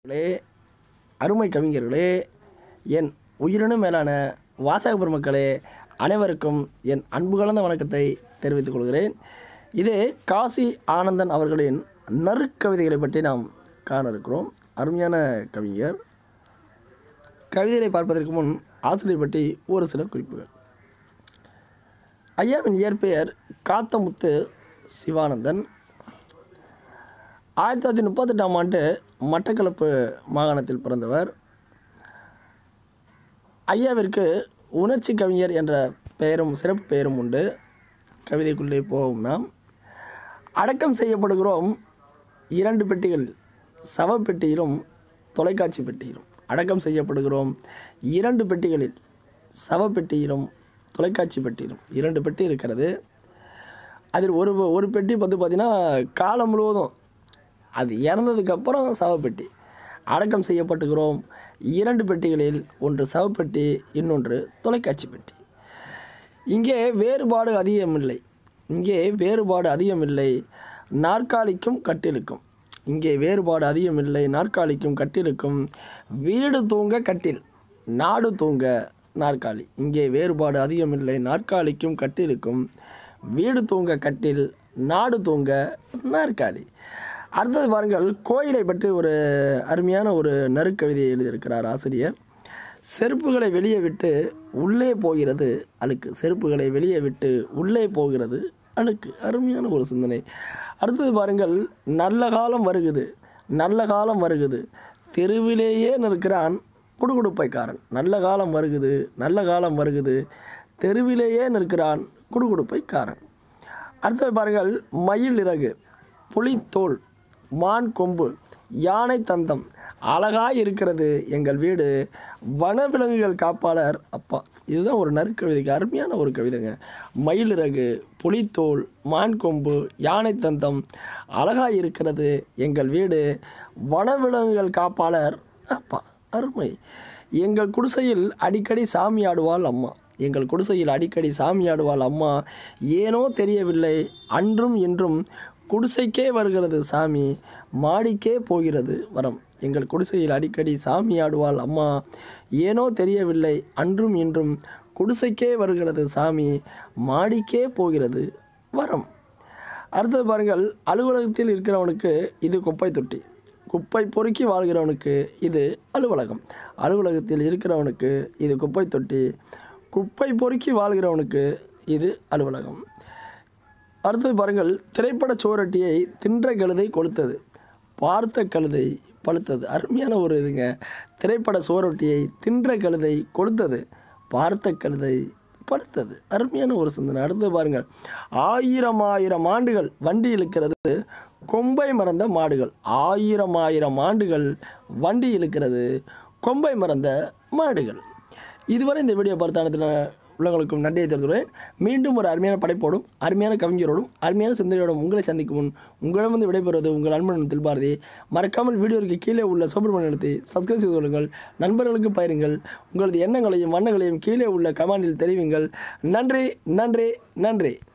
மக்களே அருமை கவிஞர்களே என் உயிரினும் மேலான வாசக பெருமக்களே அனைவருக்கும் என் அன்பு கலந்த வணக்கத்தை தெரிவித்துக் கொள்கிறேன் இது காசி ஆனந்தன் அவர்களின் நறுக்கவிதைகளை பற்றி நாம் காண இருக்கிறோம் அருமையான கவிஞர் கவிதைகளை பார்ப்பதற்கு முன் ஆசிரியர் பற்றி ஒரு சில குறிப்புகள் ஐயாவின் இயற்பெயர் காத்தமுத்து சிவானந்தன் ஆயிரத்தி தொள்ளாயிரத்தி முப்பத்தெட்டாம் ஆண்டு மட்டக்களப்பு மாகாணத்தில் பிறந்தவர் ஐயாவிற்கு உணர்ச்சி கவிஞர் என்ற பெயரும் சிறப்பு பெயரும் உண்டு கவிதைக்குள்ளே போவோம் நாம் அடக்கம் செய்யப்படுகிறோம் இரண்டு பெட்டிகள் சவப்பெட்டியிலும் தொலைக்காட்சி பெட்டியிலும் அடக்கம் செய்யப்படுகிறோம் இரண்டு பெட்டிகளில் சவப்பெட்டியிலும் தொலைக்காட்சி பெட்டியிலும் இரண்டு பெட்டி இருக்கிறது அதில் ஒரு ஒரு பெட்டி வந்து பார்த்திங்கன்னா காலம் முழுவதும் அது இறந்ததுக்கப்புறம் சவப்பெட்டி அடக்கம் செய்யப்பட்டுகிறோம் இரண்டு பெட்டிகளில் ஒன்று சவப்பெட்டி இன்னொன்று தொலைக்காட்சி பெட்டி இங்கே வேறுபாடு அதிகமில்லை இங்கே வேறுபாடு அதிகமில்லை நாற்காலிக்கும் கட்டிலுக்கும் இங்கே வேறுபாடு அதிகமில்லை நாற்காலிக்கும் கட்டிலுக்கும் வீடு தூங்க கட்டில் நாடு தூங்க நாற்காலி இங்கே வேறுபாடு அதிகமில்லை நாற்காலிக்கும் கட்டிலுக்கும் வீடு தூங்க கட்டில் நாடு தூங்க நாற்காலி அடுத்தது பாருங்கள் கோயிலை பற்றி ஒரு அருமையான ஒரு நறுக்கவிதையை எழுதியிருக்கிறார் ஆசிரியர் செருப்புகளை வெளியே விட்டு உள்ளே போகிறது அழுக்கு செருப்புகளை வெளியே விட்டு உள்ளே போகிறது அழுக்கு அருமையான ஒரு சிந்தனை அடுத்தது பாருங்கள் நல்ல காலம் வருகுது நல்ல காலம் வருகுது தெருவிலேயே நிற்கிறான் குடுகுடுப்பைக்காரன் நல்ல காலம் வருகுது நல்ல காலம் வருகுது தெருவிலேயே நிற்கிறான் குடுகுடுப்பைக்காரன் அடுத்தது பாருங்கள் மயில் இறகு புலித்தோல் மான் கொம்பு யானை தந்தம் அழகாய் இருக்கிறது எங்கள் வீடு வனவிலங்குகள் காப்பாளர் அப்பா இதுதான் ஒரு நற்கவிதைக்கு அருமையான ஒரு கவிதைங்க மயிலிறகு புலித்தோல் மான் கொம்பு யானை தந்தம் அழகாய் இருக்கிறது எங்கள் வீடு வனவிலங்குகள் காப்பாளர் அப்பா அருமை எங்கள் குடிசையில் அடிக்கடி சாமி ஆடுவாள் அம்மா எங்கள் குடிசையில் அடிக்கடி சாமி ஆடுவாள் அம்மா ஏனோ தெரியவில்லை அன்றும் இன்றும் குடிசைக்கே வருகிறது சாமி மாடிக்கே போகிறது வரம் எங்கள் குடிசையில் அடிக்கடி சாமி ஆடுவாள் அம்மா ஏனோ தெரியவில்லை அன்றும் இன்றும் குடிசைக்கே வருகிறது சாமி மாடிக்கே போகிறது வரம் அடுத்தது பாருங்கள் அலுவலகத்தில் இருக்கிறவனுக்கு இது குப்பை தொட்டி குப்பை பொறுக்கி வாழ்கிறவனுக்கு இது அலுவலகம் அலுவலகத்தில் இருக்கிறவனுக்கு இது குப்பை தொட்டி குப்பை பொறுக்கி வாழ்கிறவனுக்கு இது அலுவலகம் அடுத்தது பாருங்கள் திரைப்பட சுவரொட்டியை தின்ற கழுதை கொளுத்தது பார்த்த கழுதை பழுத்தது அருமையான ஒரு இதுங்க திரைப்பட சுவரொட்டியை தின்ற கழுதை கொளுத்தது பார்த்த கழுதை படுத்தது அருமையான ஒரு சிந்தனை அடுத்தது பாருங்கள் ஆயிரம் ஆயிரம் ஆண்டுகள் வண்டி இழுக்கிறது கொம்பை மறந்த மாடுகள் ஆயிரம் ஆயிரம் ஆண்டுகள் வண்டி இழுக்கிறது கொம்பை மறந்த மாடுகள் இதுவரை இந்த வீடியோ பார்த்த அனைத்து உள்ளவங்களுக்கும் நன்றியை தெரிவித்துள்ளேன் மீண்டும் ஒரு அருமையான படைப்போடும் அருமையான கவிஞரோடும் அருமையான சிந்தனையோடும் உங்களை சந்திக்கும் முன் உங்களிடமிருந்து விடைபெறுவது உங்கள் அன்பன் தில்பாரதி மறக்காமல் வீடியோவுக்கு கீழே உள்ள சுப்பிரமணிய நிலத்தை சப்ஸ்கிரைப் செய்து கொள்ளுங்கள் நண்பர்களுக்கு பயிருங்கள் உங்களது எண்ணங்களையும் வண்ணங்களையும் கீழே உள்ள கமெண்டில் தெரிவிங்கள் நன்றி நன்றி நன்றி